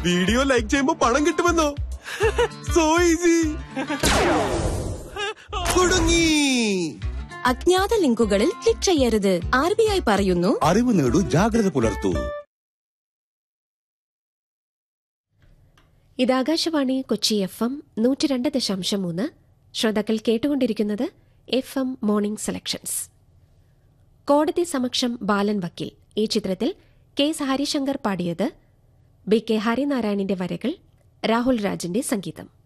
video like ചെയ്യുമ്പോ പണം കിട്ടുമെന്നോ so easy കുടുങ്ങി അജ്ഞാത ലിങ്കുകളിൽ ക്ലിക്ക് ചെയ്യരുത് ആർ ബി ഐ പറയുന്നു അറിവ് നേടൂ ജാഗ്രത പുലർത്തൂ ഇത് ആകാശവാണി കൊച്ചി എഫ് എം നൂറ്റി രണ്ട് ദശാംശം മൂന്ന് ശ്രോതാക്കൾ കേട്ടുകൊണ്ടിരിക്കുന്നത് എഫ് എം മോർണിംഗ് സെലക്ഷൻസ് കോടതി സമക്ഷം ബാലൻ വക്കീൽ ഈ ചിത്രത്തിൽ കെ എസ് ഹരിശങ്കർ പാടിയത് ബി കെ ഹരിനാരായണിന്റെ വരകൾ രാഹുൽ രാജിന്റെ സംഗീതം